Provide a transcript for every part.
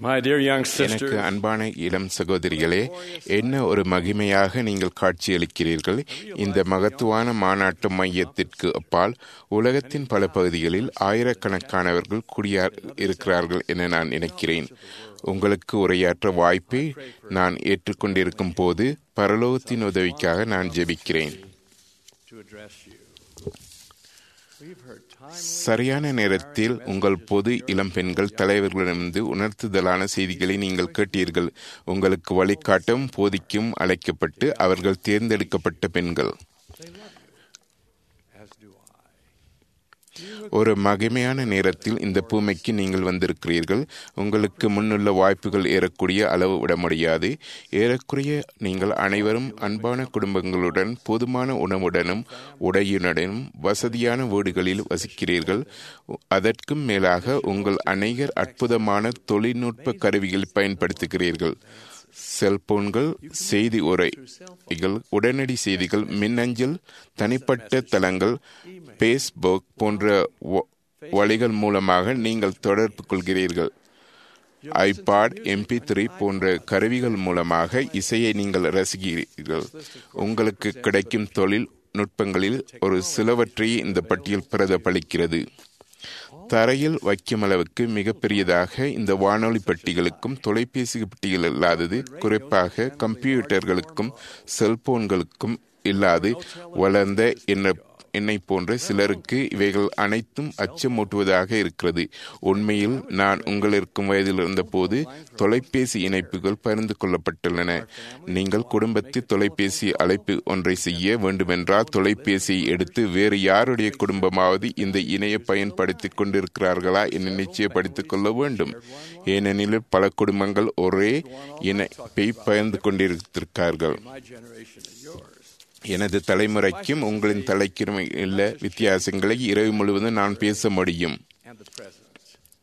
My dear young எனக்கு sisters, அன்பான இளம் சகோதரிகளே என்ன ஒரு மகிமையாக நீங்கள் காட்சியளிக்கிறீர்கள் இந்த மகத்துவான மாநாட்டு மையத்திற்கு அப்பால் உலகத்தின் பல பகுதிகளில் ஆயிரக்கணக்கானவர்கள் குடியா இருக்கிறார்கள் என நான் நினைக்கிறேன் உங்களுக்கு உரையாற்ற வாய்ப்பை நான் ஏற்றுக்கொண்டிருக்கும் போது பரலோகத்தின் உதவிக்காக நான் ஜெபிக்கிறேன் to address you. We've heard time சரியான நேரத்தில் உங்கள் பொது இளம் பெண்கள் தலைவர்களிடமிருந்து உணர்த்துதலான செய்திகளை நீங்கள் கேட்டீர்கள் உங்களுக்கு வழிகாட்டும் போதிக்கும் அழைக்கப்பட்டு அவர்கள் தேர்ந்தெடுக்கப்பட்ட பெண்கள் as do I. ஒரு மகிமையான நேரத்தில் இந்த பூமிக்கு நீங்கள் வந்திருக்கிறீர்கள் உங்களுக்கு முன்னுள்ள வாய்ப்புகள் ஏறக்கூடிய அளவு விட முடியாது ஏறக்குறைய நீங்கள் அனைவரும் அன்பான குடும்பங்களுடன் போதுமான உணவுடனும் உடையுடனும் வசதியான வீடுகளில் வசிக்கிறீர்கள் அதற்கும் மேலாக உங்கள் அநேகர் அற்புதமான தொழில்நுட்ப கருவிகள் பயன்படுத்துகிறீர்கள் செல்போன்கள் செய்தி உரைகள் உடனடி செய்திகள் மின்னஞ்சல் தனிப்பட்ட தளங்கள் பேஸ்புக் போன்ற வ- வழிகள் மூலமாக நீங்கள் தொடர்பு கொள்கிறீர்கள் ஐபாட் எம்பி த்ரீ போன்ற கருவிகள் மூலமாக இசையை நீங்கள் ரசிக்கிறீர்கள் உங்களுக்கு கிடைக்கும் தொழில் நுட்பங்களில் ஒரு சிலவற்றையே இந்த பட்டியல் பிரதிபலிக்கிறது தரையில் வைக்கும் அளவுக்கு மிகப்பெரியதாக இந்த வானொலி பெட்டிகளுக்கும் தொலைபேசி பெட்டிகள் இல்லாதது குறிப்பாக கம்ப்யூட்டர்களுக்கும் செல்போன்களுக்கும் இல்லாது வளர்ந்த என்ன என்னை போன்ற சிலருக்கு இவைகள் அனைத்தும் அச்சமூட்டுவதாக இருக்கிறது உண்மையில் நான் உங்கள் இருக்கும் வயதில் இருந்தபோது தொலைபேசி இணைப்புகள் பகிர்ந்து கொள்ளப்பட்டுள்ளன நீங்கள் குடும்பத்தில் தொலைபேசி அழைப்பு ஒன்றை செய்ய வேண்டுமென்றால் தொலைபேசியை எடுத்து வேறு யாருடைய குடும்பமாவது இந்த இணைய பயன்படுத்திக் கொண்டிருக்கிறார்களா என நிச்சயப்படுத்திக் கொள்ள வேண்டும் ஏனெனில் பல குடும்பங்கள் ஒரே இணைப்பை பகிர்ந்து கொண்டிருக்கிறார்கள் my generation and yours. எனது தலைமுறைக்கும் உங்களின் தலைக்கும் உள்ள வித்தியாசங்களை இரவு முழுவதும் நான் பேச முடியும் and the present.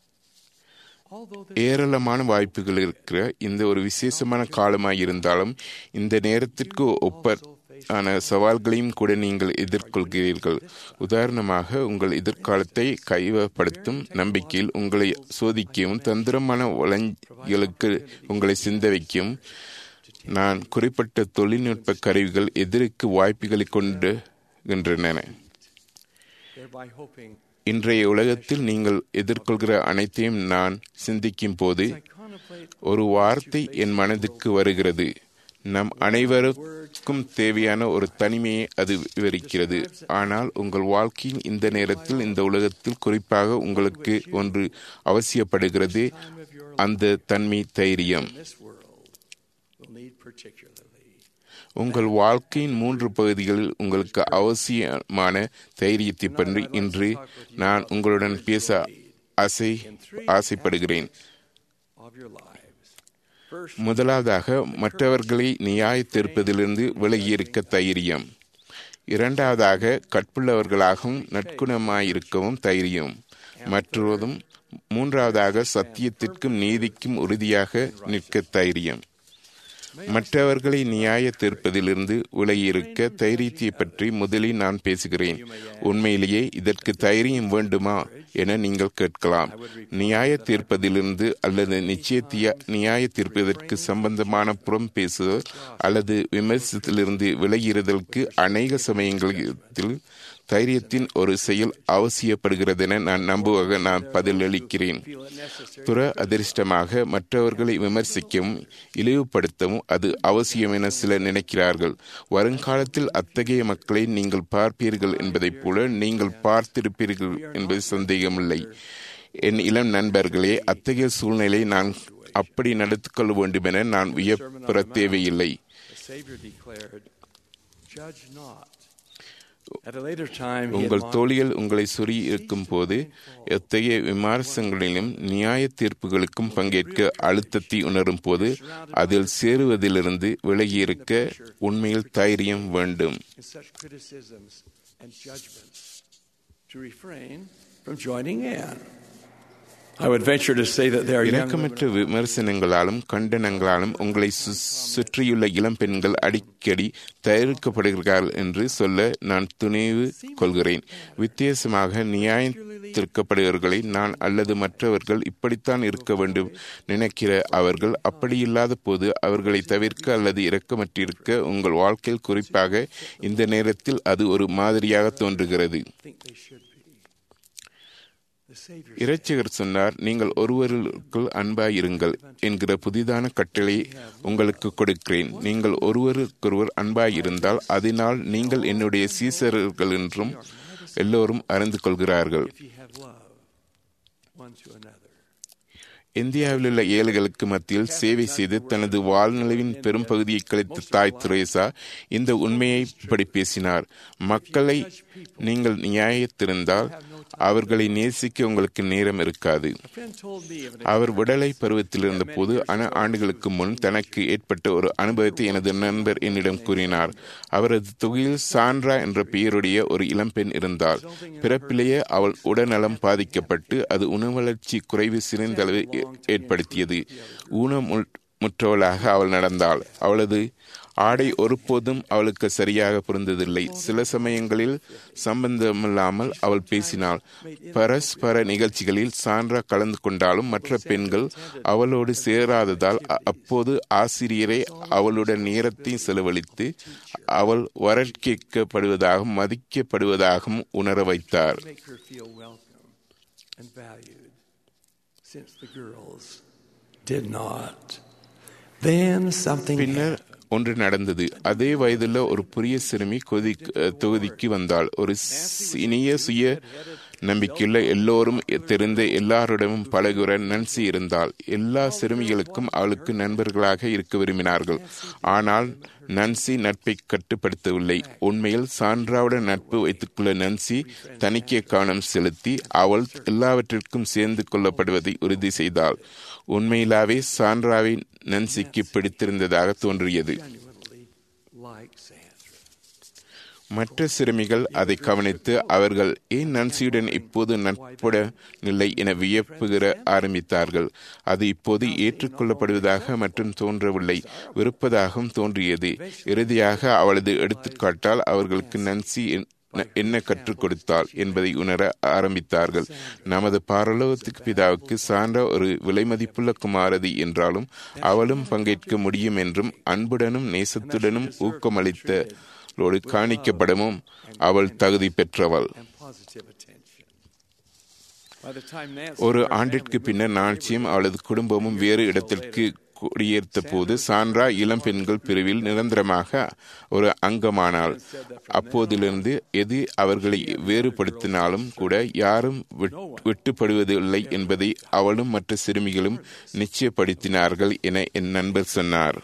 Although ஏராளமான வாய்ப்புகள் இருக்கிற இந்த ஒரு விசேஷமான காலமாய் இருந்தாலும் இந்த நேரத்திற்கு ஒப்பான சவால்களையும் கூட நீங்கள் எதிர்கொள்கிறீர்கள் உதாரணமாக உங்கள் எதிர்காலத்தை கைவப்படுத்தும் நம்பிக்கையில் உங்களை சோதிக்கவும் தந்திரமான வளங்களுக்கு உங்களை சிந்த வைக்கவும் நான் குறிப்பிட்ட தொழில்நுட்ப கருவிகள் எதிர்க்கு வாய்ப்புகளை கொண்டுகின்றன thereby hoping இன்றைய உலகத்தில் நீங்கள் எதிர்கொள்கிற அனைத்தையும் நான் சிந்திக்கும் போது I contemplate ஒரு வார்த்தை என் மனதுக்கு வருகிறது நம் அனைவருக்கும் தேவையான ஒரு தனிமையை அது விவரிக்கிறது ஆனால் உங்கள் வாழ்க்கையின் இந்த நேரத்தில் இந்த உலகத்தில் குறிப்பாக உங்களுக்கு ஒன்று அவசியப்படுகிறது அந்த தன்மை தைரியம் this world will need particularly. உங்கள் வாழ்க்கையின் மூன்று பகுதிகளில் உங்களுக்கு அவசியமான தைரியத்தை பற்றி இன்று நான் உங்களுடன் பேச ஆசை ஆசைப்படுகிறேன் of your lives. First, முதலாவதாக மற்றவர்களை நியாயத்தீர்ப்பதிலிருந்து விலகியிருக்க தைரியம் இரண்டாவதாக கற்புள்ளவர்களாகவும் நற்குணமாயிருக்கவும் தைரியம் மற்றொருதும் மூன்றாவதாக சத்தியத்திற்கும் நீதிக்கும் உறுதியாக நிற்க தைரியம் மற்றவர்களை நியாய தீர்ப்பதிலிருந்து விலகியிருக்க தைரியத்தை பற்றி முதலில் நான் பேசுகிறேன் உண்மையிலேயே இதற்கு தைரியம் வேண்டுமா என நீங்கள் கேட்கலாம் நியாய தீர்ப்பதிலிருந்து அல்லது நிச்சயத்திய நியாய தீர்ப்பதற்கு சம்பந்தமான புறம் பேசுதல் அல்லது விமர்சனத்திலிருந்து விலகிறதற்கு அநேக சமயங்களில் தைரியத்தின் ஒரு செயல் அவசியப்படுகிறதென நான் நம்புவதாக நான் பதிலளிக்கிறேன் feel it necessary துர அதிர்ஷ்டமாக மற்றவர்களை விமர்சிக்கவும் இழிவுபடுத்தவும் அது அவசியம் என சிலர் நினைக்கிறார்கள் வருங்காலத்தில் அத்தகைய மக்களை நீங்கள் பார்ப்பீர்கள் என்பதைப் போல நீங்கள் பார்த்திருப்பீர்கள் என்பது சந்தேகமில்லை என் இளம் நண்பர்களே அத்தகைய சூழ்நிலை நான் அப்படி நடத்திக் கொள்ள வேண்டும் என நான் வியப்புற தேவையில்லை the Savior declared, Judge not. At a later time, he உங்கள் admonished தோழிகள் உங்களை சுரி இருக்கும் போது எத்தகைய விமர்சனங்களிலும் நியாய தீர்ப்புகளுக்கும் பங்கேற்க அழுத்தத்தை உணரும் போது அதில் சேருவதிலிருந்து விலகியிருக்க உண்மையில் தைரியம் வேண்டும் in such criticisms and judgments to refrain from joining in. I would venture to say that there are young women இரக்கமற்ற விமர்சனங்களாலும் கண்டனங்களாலும் உங்களை சு- சுற்றியுள்ள இளம் பெண்கள் அடிக்கடி தயாரிக்கப்படுகிறார்கள் என்று சொல்ல நான் துணிவு கொள்கிறேன் வித்தியாசமாக நியாயத்திற்கப்படுகிறவர்களை நான் அல்லது மற்றவர்கள் இப்படித்தான் இருக்க வேண்டும் நினைக்கிற அவர்கள் அப்படியில்லாத போது அவர்களை தவிர்க்க அல்லது இரக்கமற்றிருக்க உங்கள் வாழ்க்கையில் குறிப்பாக இந்த நேரத்தில் அது ஒரு மாதிரியாக தோன்றுகிறது think they should be. The Savior இறைச்சிகர் சொன்னார் நீங்கள் ஒருவருக்குள் அன்பாயிருங்கள் என்கிற புதிதான கட்டளை உங்களுக்கு கொடுக்கிறேன் நீங்கள் ஒருவருக்கொருவர் அன்பாயிருந்தால் அதனால் நீங்கள் என்னுடைய சீசர்கள் என்றும் எல்லோரும் அறிந்து கொள்கிறார்கள் if you have love one to another. இந்தியாவில் உள்ள ஏழைகளுக்கு மத்தியில் சேவை செய்து தனது வாழ்நிலையின் பெரும் பகுதியை கழித்த தாய் துரேசா இந்த உண்மையை இப்படி பேசினார் மக்களை நீங்கள் நியாயத்திருந்தால் அவர்களை நேசிக்க உங்களுக்கு நேரம் இருக்காது A friend told me of an அவர் விடலை பருவத்தில் இருந்தபோது அன ஆண்டுகளுக்கு முன் தனக்கு ஏற்பட்ட ஒரு அனுபவத்தை எனது நண்பர் என்னிடம் கூறினார் அவரது தொகையில் சாண்ட்ரா என்ற பெயருடைய ஒரு இளம்பெண் இருந்தாள் பிறப்பிலேயே அவள் உடல்நலம் பாதிக்கப்பட்டு அது உணவளர்ச்சி குறைவு சிறந்தளவு ஏ- ஏற்படுத்தியது ஊனமுற்- முற்றவளாக அவள் நடந்தாள் அவளது ஆடை ஒருபோதும் அவளுக்கு சரியாக புரிந்ததில்லை சில சமயங்களில் சம்பந்தமில்லாமல் அவள் பேசினாள் பரஸ்பர நிகழ்ச்சிகளில் சான்றா கலந்து கொண்டாலும் மற்ற பெண்கள் அவளோடு சேராததால் அ- அப்போது ஆசிரியரை அவளுடன் நேரத்தை செலவழித்து அவள் வரட்கேட்கப்படுவதாகவும் மதிக்கப்படுவதாகவும் உணர வைத்தார் make her feel welcome and valued since the girls did not. Then something பின்னர் ஒன்று நடந்தது அதே வயதுள்ள ஒரு புதிய சிறுமி கொதி தொகுதிக்கு வந்தாள் ஒரு ஸ்- இனிய சுய நம்பிக்கையுள்ள எல்லோரும் தெரிந்த எல்லாரிடமும் பழகுற நன்சி இருந்தாள் எல்லா சிறுமிகளுக்கும் அவளுக்கு நண்பர்களாக இருக்க விரும்பினார்கள் ஆனால் நன்சி நட்பை கட்டுப்படுத்தவில்லை உண்மையில் சான்றாவுடன் நட்பு வைத்துக்கொள்ள நன்சி தனிக்கே கவனம் செலுத்தி அவள் எல்லாவற்றிற்கும் சேர்ந்து கொள்ளப்படுவதை உறுதி செய்தாள் உண்மையிலாவே சான்றாவை நன்சிக்கு பிடித்திருந்ததாக தோன்றியது genuinely like Sandra. மற்ற சிறுமிகள் அதை கவனித்து அவர்கள் ஏன் நன்சியுடன் இப்போது நட்புடனில்லை என வியப்புகிற ஆரம்பித்தார்கள் அது இப்போது ஏற்றுக்கொள்ளப்படுவதாக மற்றும் தோன்றவில்லை விருப்பதாகவும் தோன்றியது இறுதியாக அவளது எடுத்துக்காட்டால் அவர்களுக்கு நன்சி என்- என்ன கற்றுக் கொடுத்தாள் என்பதை உணர ஆரம்பித்தார்கள் நமது பாரலோகத்துக்கு பிதாவுக்கு சான்ற ஒரு விலைமதிப்புள்ள குமாரதி என்றாலும் அவளும் பங்கேற்க முடியும் என்றும் அன்புடனும் நேசத்துடனும் ஊக்கமளித்தலோடு காணிக்கப்படவும் அவள் தகுதி பெற்றவள் and positive attention. By the time Nancy ஒரு and her ஆண்டிற்கு family பின்னர் நாச்சியும் அவளது குடும்பமும் வேறு இடத்திற்கு குடியேற்ற போது சான்றா இளம் பெண்கள் பிரிவில் நிரந்தரமாக ஒரு அங்கமானாள் அப்போதிலிருந்து எது அவர்களை வேறுபடுத்தினாலும் கூட யாரும் விட்- விட்டுப்படுவதில்லை என்பதை அவளும் மற்ற சிறுமிகளும் நிச்சயப்படுத்தினார்கள் என என் நண்பர் சொன்னார்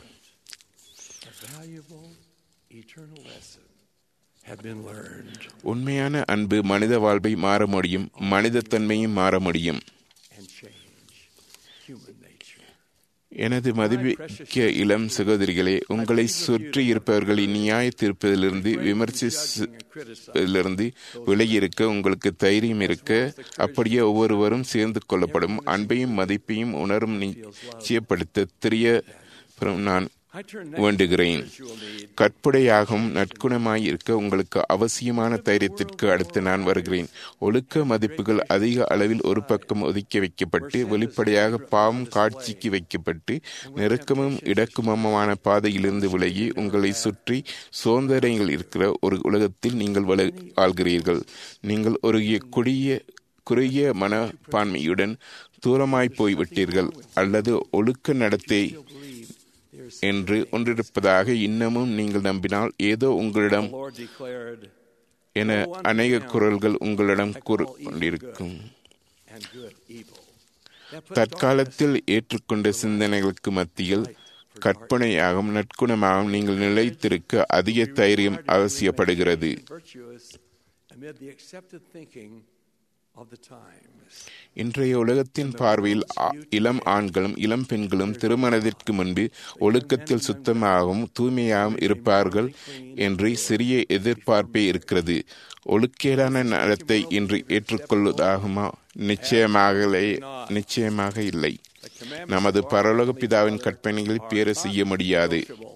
a valuable eternal lesson had been learned உண்மையான அன்பு மனித வாழ்வை மாற முடியும் மனிதத்தன்மையும் மாற முடியும் and change human nature. எனது மதிப்பிக்க இளம் சகோதரிகளே உங்களை சுற்றி இருப்பவர்களை நியாய தீர்ப்பதிலிருந்து விமர்சிப்பதிலிருந்து விலகியிருக்க உங்களுக்கு தைரியம் இருக்க அப்படியே ஒவ்வொருவரும் சேர்ந்து கொள்ளப்படும் அன்பையும் மதிப்பையும் உணரும் நிச்சயப்படுத்த தெரிய நான் I turn வேண்டுகிறேன் next to visual need. கற்புடையாகவும் நற்குணமாய் இருக்க உங்களுக்கு அவசியமான தைரியத்திற்கு அடுத்து நான் வருகிறேன் ஒழுக்க மதிப்புகள் அதிக அளவில் ஒரு பக்கம் ஒதுக்கி வைக்கப்பட்டு வெளிப்படையாக பாவம் காட்சிக்கு வைக்கப்பட்டு நெருக்கமும் இடக்குமமான பாதையிலிருந்து விலகி உங்களை சுற்றி சுதந்திரங்கள் இருக்கிற ஒரு உலகத்தில் நீங்கள் வள- வாழ்கிறீர்கள் நீங்கள் ஒரு கொடிய குறுகிய மனப்பான்மையுடன் தூரமாய் போய்விட்டீர்கள் அல்லது ஒழுக்க நடத்தை There's என்று ஒன்றிருப்பதாக இன்னமும் நீங்கள் நம்பினால் ஏதோ உங்களிடம் the Lord declared, என அநேக குரல்கள் உங்களிடம் கூறு கொண்டிருக்கும் and good evil. That put தற்காலத்தில் ஏற்றுக்கொண்ட சிந்தனைகளுக்கு மத்தியில் கற்பனையாகவும் நற்குணமாகவும் நீங்கள் நிலைத்திருக்க அதிக தைரியம் அவசியப்படுகிறது virtuous amid the accepted thinking of the times. இன்றைய உலகத்தின் பார்வையில் ஆ- இளம் ஆண்களும் இளம் பெண்களும் திருமணத்திற்கு முன்பு ஒழுக்கத்தில் சுத்தமாகவும் தூய்மையாகவும் இருப்பார்கள் என்று சிறிய எதிர்பார்ப்பே இருக்கிறது ஒழுக்கேடான நடத்தை இன்று ஏற்றுக்கொள்வதாகுமா நிச்சயமாக நிச்சயமாக இல்லை The commandments நமது of our பரலோக Heavenly பிதாவின் Father கற்பனைகளை are பேர செய்ய முடியாது unnegotiable.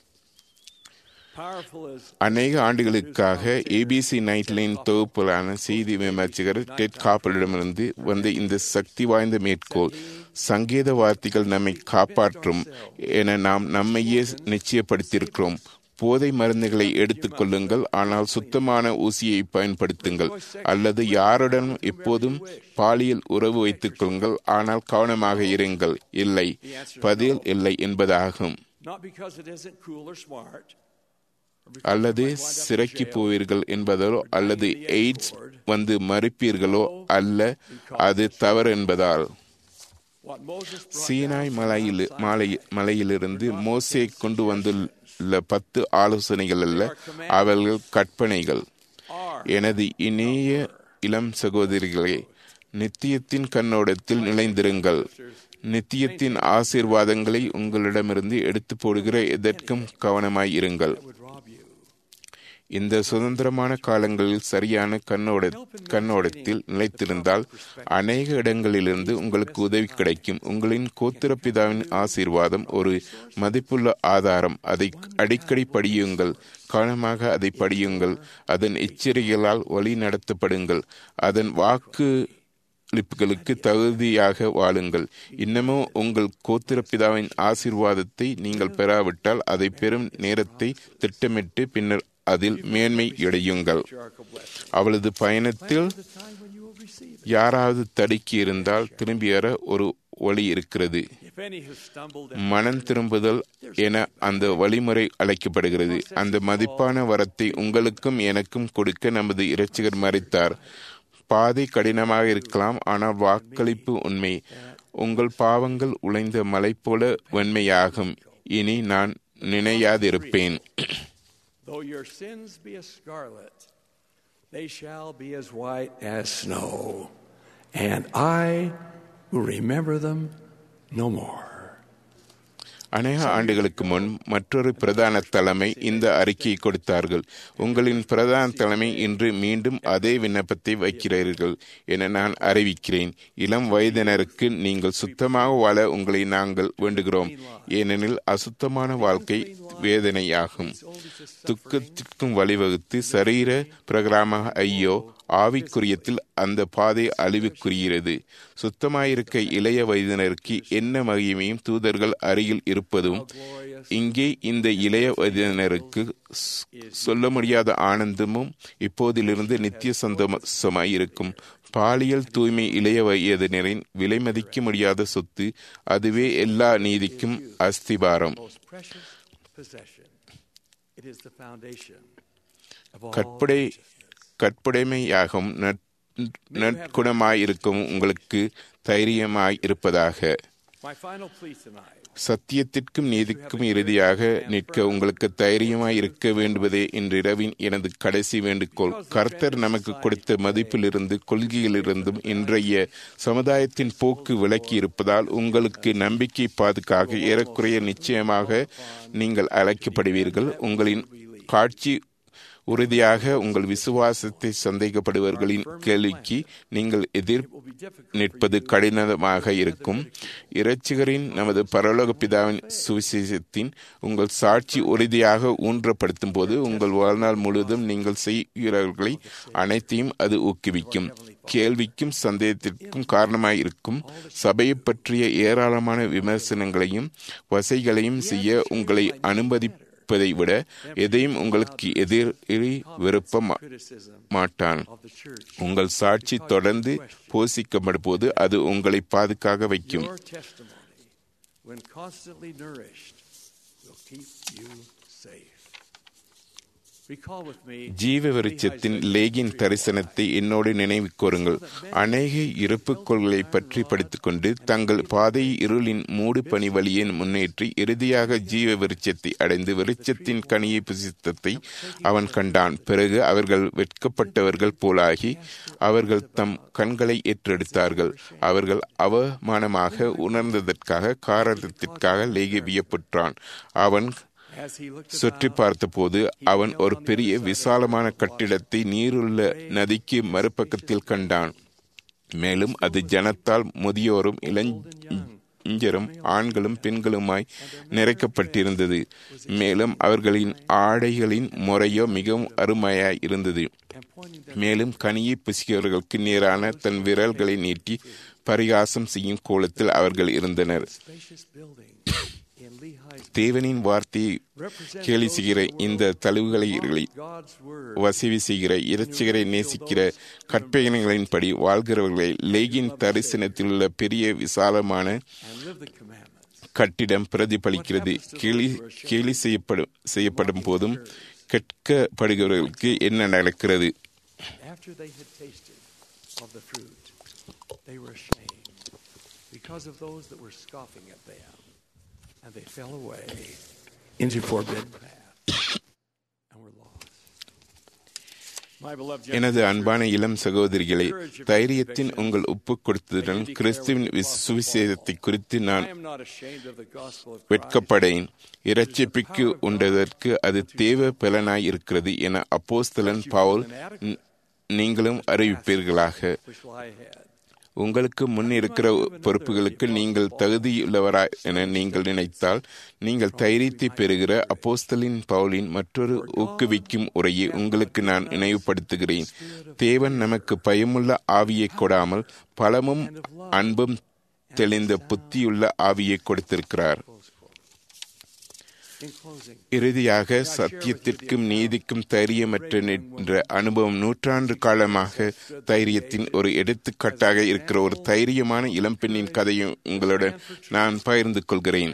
Powerful as அநேக ஆண்டுகளுக்காக ஏபிசி நைட்லைன் தொகுப்பிலான செய்தி விமர்சகர் டெட் காப்பலிடமிருந்து வந்த இந்த சக்தி வாய்ந்த மேற்கோள் சங்கீத வார்த்தைகள் நம்மை காப்பாற்றும் என நாம் நம்மையே நிச்சயப்படுத்தியிருக்கிறோம் போதை மருந்துகளை எடுத்துக் கொள்ளுங்கள் ஆனால் சுத்தமான ஊசியை பயன்படுத்துங்கள் அல்லது யாருடனும் எப்போதும் பாலியல் உறவு வைத்துக் கொள்ளுங்கள் ஆனால் கவனமாக இருங்கள் இல்லை பதில் இல்லை என்பதாகும் not because it isn't cool or smart, or because அல்லது you might wind up in சிறைக்கு jail, போவீர்கள் என்பதாலோ அல்லது or dying in the AIDS Edge Ward. வந்து மறிப்பீர்களோ அல்ல அது தவறு என்பதால் What Moses brought Sinai down from மலையில் Mount மலை Sinai மலையிலிருந்து மோசே கொண்டு வந்துள்ள பத்து ஆலோசனைகள் அல்ல அவர்கள் கற்பனைகள் are எனது இணைய இளம் சகோதரிகளே நித்தியத்தின் கண்ணோடத்தில் நிலைந்திருங்கள் நித்தியத்தின் ஆசீர்வாதங்களை உங்களிடமிருந்து எடுத்து போடுகிற எதற்கும் கவனமாய் இருங்கள் would rob you. இந்த சுதந்திரமான காலங்களில் சரியான கண்ணோட கண்ணோடத்தில் நிலைத்திருந்தால் அநேக இடங்களிலிருந்து உங்களுக்கு உதவி கிடைக்கும் உங்களின் கோத்திர பிதாவின் ஆசீர்வாதம் ஒரு மதிப்புள்ள ஆதாரம் அதை அடிக்கடி படியுங்கள் கவனமாக அதை படியுங்கள் அதன் எச்சரிக்கைகளால் வழி நடத்தப்படுங்கள் அதன் வாக்கு லிப்புகளுக்கு தகுதியாக வாழுங்கள் இன்னமும் உங்கள் கோத்திர பிதாவின் ஆசீர்வாதத்தை நீங்கள் பெறாவிட்டால் அதை பெறும் நேரத்தை திட்டமிட்டு பின்னர் அதில் மேன்மை அடையுங்கள் Patriarchal blessing. அவளது பயணத்தில் The time when you will receive it. யாராவது தடுக்கி இருந்தால் திரும்பி வர ஒரு வழி இருக்கிறது If any has stumbled and மனம் திரும்புதல் என அந்த வழிமுறை அழைக்கப்படுகிறது அந்த மதிப்பான வரத்தை உங்களுக்கும் எனக்கும் கொடுக்க நமது இரட்சகர் மறைத்தார் பாதை கடினமாக இருக்கலாம் ஆனால் வாக்களிப்பு உண்மை உங்கள் பாவங்கள் உழைந்த மலை போல வெண்மையாகும் இனி நான் நினையாதிருப்பேன் though your sins be as scarlet, they shall be as white as snow, and I will remember them no more. அநேக ஆண்டுகளுக்கு முன் மற்றொரு பிரதான தலைமை இந்த அறிக்கையை கொடுத்தார்கள் உங்களின் பிரதான தலைமை இன்று மீண்டும் அதே விண்ணப்பத்தை வைக்கிறீர்கள் என நான் அறிவிக்கிறேன் இளம் வயதினருக்கு நீங்கள் சுத்தமாக வாழ உங்களை நாங்கள் வேண்டுகிறோம் ஏனெனில் அசுத்தமான வாழ்க்கை வேதனையாகும் துக்கத்திற்கும் வழிவகுத்து சரீர பிரகாரமாக ஐயோ ஆவிக்குரியத்தில் அந்த பாதை அழிவுக்குரியது சுத்தமாயிருக்க இளைய வயதினருக்கு என்ன மகிமையும் தூதர்கள் அருகில் இருப்பதும் இங்கே இந்த இளைய வயதினருக்கு ஸ்- சொல்ல முடியாத ஆனந்தமும் இப்போதிலிருந்து நித்திய சந்தோஷமாய் இருக்கும் பாலியல் தூய்மை இளைய வயதினரின் விலை மதிக்க முடியாத சொத்து அதுவே எல்லா நீதிக்கும் அஸ்திபாரம் Most precious possession. It is the foundation of all கற்புடை கற்புடைமையாகவும் நற்- நற்குணமாயிருக்கும் உங்களுக்கு தைரியமாய் இருப்பதாக My final plea tonight சத்தியத்திற்கும் நீதிக்கும் இறுதியாக நிற்க உங்களுக்கு தைரியமாய் இருக்க வேண்டுவதே இன்றிரவின் எனது கடைசி வேண்டுகோள் கர்த்தர் நமக்கு கொடுத்த மதிப்பிலிருந்து கொள்கையிலிருந்தும் இன்றைய சமுதாயத்தின் போக்கு விலக்கி இருப்பதால் உங்களுக்கு நம்பிக்கை பாதுகாக்க ஏறக்குறைய நிச்சயமாக நீங்கள் அழைக்கப்படுவீர்கள் உங்களின் காட்சி உறுதியாக உங்கள் விசுவாசத்தை சந்தேகப்படுபவர்களின் கேள்விக்கு நீங்கள் எதிர் will be difficult நிற்பது கடினமாக இருக்கும் இரட்சகரின் நமது பரலோக பிதாவின் சுவிசேஷத்தின் உங்கள் சாட்சி உறுதியாக ஊன்றப்படுத்தும் போது உங்கள் வாழ்நாள் முழுவதும் நீங்கள் செய்கிறவர்களை அனைத்தையும் அது ஊக்குவிக்கும் கேள்விக்கும் சந்தேகத்திற்கும் காரணமாயிருக்கும் சபையை பற்றிய ஏராளமான விமர்சனங்களையும் வசைகளையும் செய்ய உங்களை அனுமதிப்பதை விட எதையும் உங்களுக்கு எதிரி விருப்ப மா- criticism மாட்டான் of the church. உங்கள் சாட்சி தொடர்ந்து போஷிக்கப்படும் போது அது உங்களை பாதுகாக்க வைக்கும் Your testimony, when constantly nourished, will keep you safe. Recall with me ஜீவ விருட்சத்தின் லேகின் தரிசனத்தை என்னோடு நினைவு கூறுங்கள் அநேக இறப்பு கொள்களை பற்றி படித்துக்கொண்டு தங்கள் பாதையை இருளின் மூடு பனி வழியே முன்னேற்றி இறுதியாக ஜீவ விருட்சத்தை அடைந்து விருட்சத்தின் கனியை புசித்தத்தை அவன் கண்டான் பிறகு அவர்கள் வெட்கப்பட்டவர்கள் போலாகி அவர்கள் தம் கண்களை ஏற்றெடுத்தார்கள் அவர்கள் அவமானமாக உணர்ந்ததற்காக காரணத்திற்காக லேகி வியப்புற்றான் அவன் as he looked சுற்றி பார்த்தபோது அவன் ஒரு பெரிய விசாலமான கட்டிடத்தை நீருள்ள நதிக்கு மறுபக்கத்தில் கண்டான் மேலும் அது ஜனத்தால் முதியோரும் இளைஞரும் ஆண்களும் பெண்களுமாய் நிறைக்கப்பட்டிருந்தது மேலும் அவர்களின் ஆடைகளின் முறையோ மிகவும் அருமையாய் இருந்தது மேலும் கனியை புசிக்கிறவர்களுக்கு நேரான தன் விரல்களை நீட்டி பரிகாசம் செய்யும் கோலத்தில் அவர்கள் இருந்தனர் தேவனின் வார்த்தையை கேலி செய்கிற இந்த தழுவுகளை வசதி செய்கிற இறைச்சிகரை நேசிக்கிற கற்பனைகளின்படி வாழ்கிறவர்களை லேகின் தரிசனத்தில் உள்ள பெரிய விசாலமான கட்டிடம் பிரதிபலிக்கிறது கேலி கேலி செய்யப்படும் செய்யப்படும் போதும் கேட்கப்படுகிறவர்களுக்கு என்ன நடக்கிறது They were ashamed because of those that were scoffing at them. and they fell away into forbidden paths and were lost. எனது அன்பான இளம் சகோதரிகளே தைரியத்தின் உங்கள் ஒப்பு கொடுத்ததுடன் கிறிஸ்துவின் சுவிசேஷத்தை குறித்து நான் வெட்கப்படேன் இரட்சிப்பிக்கு உண்டதற்கு அது தேவ பலனாய் இருக்கிறது என அப்போஸ்தலன் பவுல் நீங்களும் அறிவிப்பீர்களாக உங்களுக்கு முன் இருக்கிற பொறுப்புகளுக்கு நீங்கள் தகுதியுள்ளவரா என நீங்கள் நினைத்தால் நீங்கள் தைரியத்தை பெறுகிற அப்போஸ்தலின் பவுலின் மற்றொரு ஊக்குவிக்கும் உரையை உங்களுக்கு நான் நினைவுபடுத்துகிறேன் தேவன் நமக்கு பயமுள்ள ஆவியை கொடாமல் பலமும் அன்பும் தெளிந்த புத்தியுள்ள ஆவியை கொடுத்திருக்கிறார் இறுதியாக சத்தியத்திற்கும் நீதிக்கும் தைரியமற்ற என்ற அனுபவம் நூற்றாண்டு காலமாக தைரியத்தின் ஒரு எடுத்துக்காட்டாக இருக்கிற ஒரு தைரியமான இளம்பெண்ணின் கதையும் உங்களுடன் நான் பகிர்ந்து கொள்கிறேன்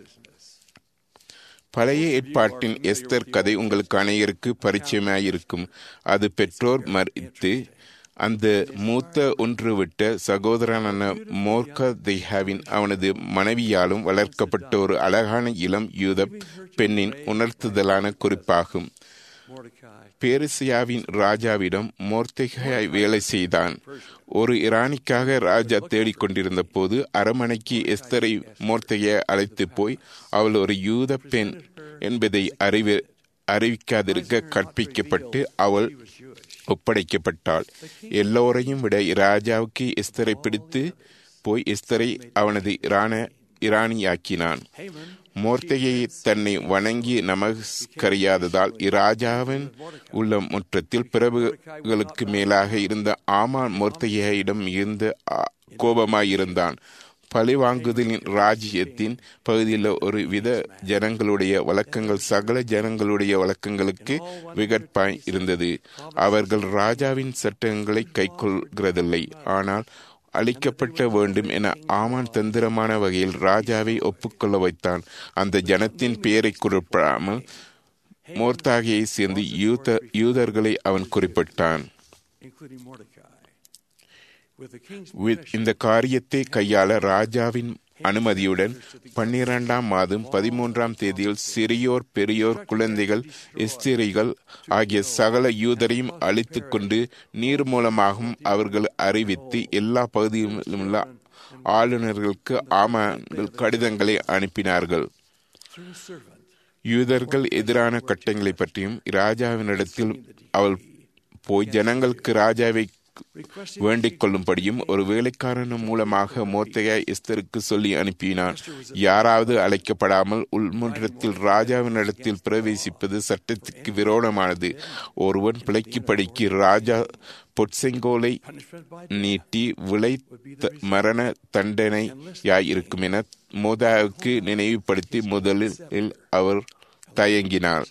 பழைய ஏற்பாட்டின் எஸ்தர் கதை உங்களுக்கு அனைவருக்கு பரிச்சயமாயிருக்கும் அது பெற்றோர் மறித்து அந்த மூத்த ஒன்று விட்ட சகோதரனான மோர்கா தெய்ஹாவின் அவனது மனைவியாலும் வளர்க்கப்பட்ட ஒரு அழகான இளம் யூத பெண்ணின் உணர்த்துதலான குறிப்பாகும் பேரிசியாவின் ராஜாவிடம் மோர்த்தேகாய் வேலை செய்தான் ஒரு இராணிக்காக ராஜா தேடிக்கொண்டிருந்த போது அரமனைக்கு எஸ்தரை மோர்த்தையை அழைத்து போய் அவள் ஒரு யூத பெண் என்பதை அறிவி அறிவிக்காதிருக்க கற்பிக்கப்பட்டு அவள் ஒப்படைக்கப்பட்டாள் எல்லோரையும் விட ராஜாவுக்கு எஸ்தரை பிடித்து போய் எஸ்தரை அவனது இரான இராணியாக்கினான் மோர்த்தையை தன்னை வணங்கி நமஸ்கரியாததால் இராஜாவின் உள்ள முற்றத்தில் பிரபுகளுக்கு மேலாக இருந்த ஆமான் மோர்த்தையிடம் மிகுந்த கோபமாயிருந்தான் பழிவாங்குதலின் ராஜ்யத்தின் பகுதியில் ஒரு வித ஜனங்களுடைய வழக்கங்கள் சகல ஜனங்களுடைய வழக்கங்களுக்கு விகட்பாய் இருந்தது அவர்கள் ராஜாவின் சட்டங்களை கைக்கொள்கிறதில்லை ஆனால் அளிக்கப்பட்ட வேண்டும் என ஆமான் தந்திரமான வகையில் ராஜாவை ஒப்புக்கொள்ள வைத்தான் அந்த ஜனத்தின் பெயரை குறிப்பிடாமல் மோர்த்தாகியை சேர்ந்து யூத யூதர்களை அவன் குறிப்பிட்டான் இந்த காரியத்தை கையாள ராஜாவின் அனுமதியுடன் பன்னிரண்டாம் மாதம் பதிமூன்றாம் தேதியில் சிறியோர் பெரியோர் குழந்தைகள் ஸ்திரிகள் ஆகிய சகல யூதரையும் அழித்து கொண்டு நீர் மூலமாகவும் அவர்கள் அறிவித்து எல்லா பகுதியிலும் உள்ள ஆளுநர்களுக்கு ஆமான்கள் கடிதங்களை அனுப்பினார்கள் யூதர்கள் எதிரான கட்டங்களை பற்றியும் ராஜாவினிடத்தில் அவள் போய் ஜனங்களுக்கு ராஜாவை வேண்டிக் கொள்ளும்படியும் ஒரு வேலைக்காரன் மூலமாக மோத்தையா எஸ்தருக்கு சொல்லி அனுப்பினான் யாராவது அழைக்கப்படாமல் உள்முன்றத்தில் ராஜாவினிடத்தில் பிரவேசிப்பது சட்டத்திற்கு விரோதமானது ஒருவன் பிழைக்கு படிக்கு ராஜா பொற்செங்கோலை நீட்டி விளை மரண தண்டனையாயிருக்கும் என மோதாவுக்கு நினைவுபடுத்தி முதலில் அவர் தயங்கினார்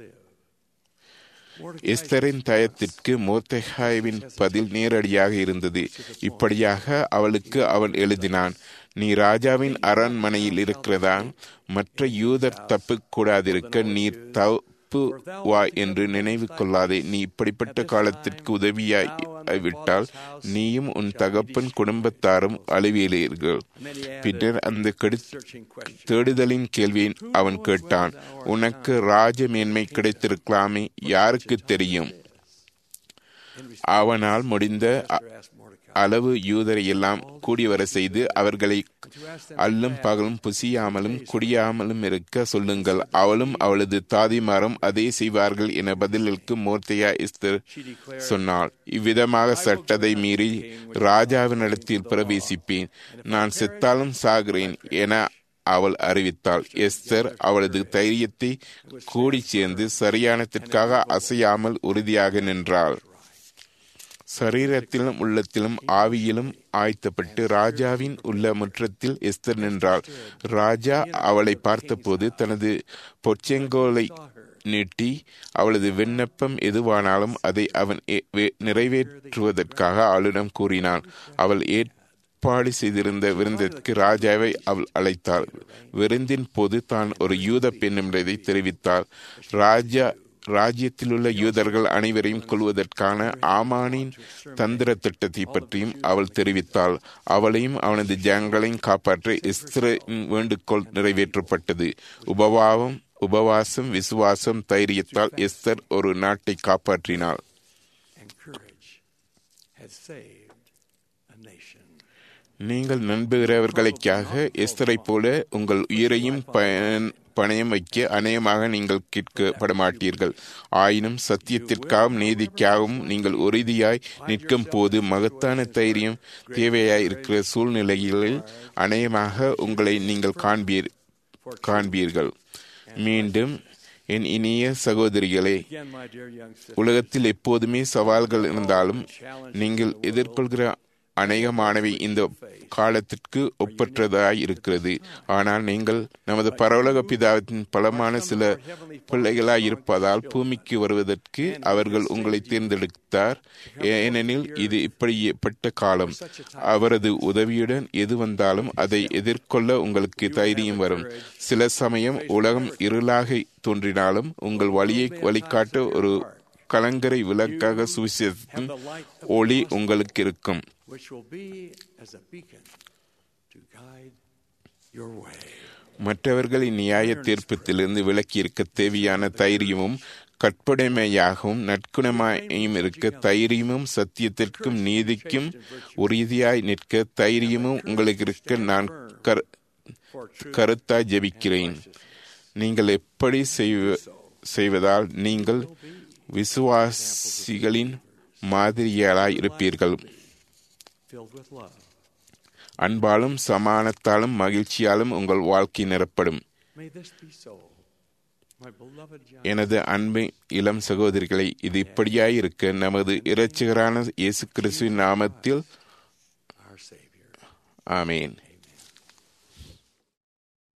எஸ்தரின் தயத்திற்கு மோர்த்தெகாய்வின் பதில் நேரடியாக இருந்தது இப்படியாக அவளுக்கு அவன் எழுதினான் நீ ராஜாவின் அரண்மனையில் இருக்கிறதா மற்ற யூதர் தப்பு கூடாதிருக்க நீ தப்பு வா என்று நினைவு கொள்ளாதே நீ இப்படிப்பட்ட காலத்திற்கு உதவியாய் விட்டால் நீயும் உன் தகப்பன் குடும்பத்தாரும் அழிவியலீர்கள் பின்னர் அந்த கெடு தேடுதலின் கேள்வியை அவன் கேட்டான் உனக்கு ராஜ மேன்மை கிடைத்திருக்கலாமே யாருக்கு தெரியும் அவனால் முடிந்த அளவு யூதரை எல்லாம் கூடிவர செய்து அவர்களை அல்லும் பகலும் புசியாமலும் குடியாமலும் இருக்க சொல்லுங்கள் அவளும் அவளது தாதிமாரும் அதே செய்வார்கள் என பதிலுக்கு மூர்த்தியா எஸ்தர் சொன்னாள் இவ்விதமாக சட்டத்தை மீறி ராஜாவினிடத்தில் பிரவேசிப்பேன் நான் செத்தாலும் சாகிறேன் என அவள் அறிவித்தாள் எஸ்தர் அவளது தைரியத்தை கூடி சேர்ந்து சரியானத்திற்காக அசையாமல் உறுதியாக நின்றாள் சரீரத்திலும் உள்ளத்திலும் ஆவியிலும் ஆய்த்தப்பட்டு ராஜாவின் உள்ள முற்றத்தில் எஸ்தர் நின்றாள் ராஜா அவளை பார்த்தபோது தனது பொச்செங்கோலை நீட்டி அவளது விண்ணப்பம் எதுவானாலும் அதை அவன் நிறைவேற்றுவதற்காக அவளிடம் கூறினான் அவள் ஏற்பாடு செய்திருந்த விருந்திற்கு ராஜாவை அவள் அழைத்தாள் விருந்தின் போது தான் ஒரு யூத பெண் என்பதை தெரிவித்தாள் ராஜா ராஜ்யத்தில் உள்ள யூதர்கள் அனைவரையும் கொள்வதற்கான ஆமானின் தந்திர திட்டத்தை பற்றியும் அவள் தெரிவித்தாள் அவளையும் அவனது ஜனங்களையும் காப்பாற்ற இஸ்ரேலின் வேண்டுகோள் நிறைவேற்றப்பட்டது உபவாவம் உபவாசம் விசுவாசம் தைரியத்தால் எஸ்தர் ஒரு நாட்டை காப்பாற்றினாள் நீங்கள் நம்புகிறவர்களுக்காக எஸ்தரை போல உங்கள் உயிரையும் பயன் பணயம் வைக்க அநேகமாக நீங்கள் கேட்கப்பட மாட்டீர்கள் ஆயினும் சத்தியத்திற்காகவும் நீதிக்காகவும் நீங்கள் உறுதியாய் நிற்கும் போது மகத்தான தைரியம் தேவையாய் இருக்கிற சூழ்நிலைகளில் அநேகமாக உங்களை நீங்கள் காண்பீர் காண்பீர்கள் மீண்டும் என் இனிய சகோதரிகளே உலகத்தில் எப்போதுமே சவால்கள் இருந்தாலும் நீங்கள் எதிர்கொள்கிற அநேகமானவை இந்த காலத்திற்கு ஒப்பற்றதாய் இருக்கிறது ஆனால் நீங்கள் நமது பரவலக பிதாவின் பலமான சில பிள்ளைகளாய் இருப்பதால் பூமிக்கு வருவதற்கு அவர்கள் உங்களை தேர்ந்தெடுத்தார் ஏனெனில் இது இப்படிப்பட்ட காலம் அவரது உதவியுடன் எது வந்தாலும் அதை எதிர்கொள்ள உங்களுக்கு தைரியம் வரும் சில சமயம் உலகம் இருளாக தோன்றினாலும் உங்கள் வழியை வழிகாட்ட ஒரு கலங்கரை விளக்காக சுவிசேஷத்தின் ஒளி உங்களுக்கு இருக்கும் which will be as a beacon to guide your way. மற்றவர்களின் நியாய தீர்ப்பத்திலிருந்து விலக்கி இருக்க தேவையான தைரியமும் கற்புடைமையாகவும் நற்குணமாயும் இருக்க தைரியமும் சத்தியத்திற்கும் நீதிக்கும் உறுதியாய் நிற்க தைரியமும் உங்களுக்கு இருக்க நான் கருத்தாய் ஜெபிக்கிறேன் நீங்கள் எப்படி செய்வதால் நீங்கள் விசுவாசிகளின் மாதிரியாய் இருப்பீர்கள் அன்பாலும் சமானத்தாலும் மகிழ்ச்சியாலும் உங்கள் வாழ்க்கை நிரப்படும் எனது அன்பை இளம் சகோதரிகளை இது இப்படியாய் இருக்க நமது இறைச்சிகரான இயேசு கிறிஸ்துவின் நாமத்தில் ஆமேன்